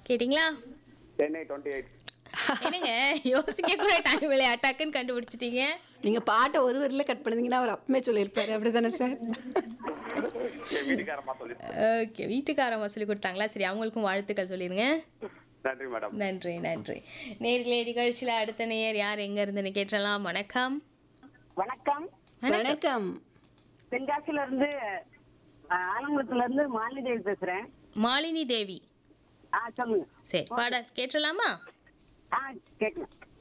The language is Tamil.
கேட்டிங்களா சென்னை டுவெண்ட்டி எயிட் என்னங்க யோசிக்க கூட டைம் இல்லையா டக்குன்னு கண்டுபிடிச்சிட்டீங்க நீங்க பாட்டை ஒரு வரியில கட் பண்ணீங்கன்னா அவர் அப்பமே சொல்லியிருப்பாரு அப்படிதானே சார் என் வீட்டுக்காரமா சொல்லி ஓகே வீட்டுக்காரம்மா சொல்லி கொடுத்தாங்களா சரி அவங்களுக்கும் வாழ்த்துக்கள் சொல்லிடுங்க நன்றி மேடம் நன்றி நன்றி நேர்களே நிகழ்ச்சியில் அடுத்த நேயர் யார் எங்க இருந்துன்னு கேட்டலாம் வணக்கம் வணக்கம் வணக்கம் தென்காசில இருந்து அஹ், ஆலங்குளத்துல இருந்து மாலிதேவி பேசுறேன் மாலினி தேவி ஆ சொல்லுங்க சரி பாடல் கேட்டலாமா ஆ கேட்கலாம்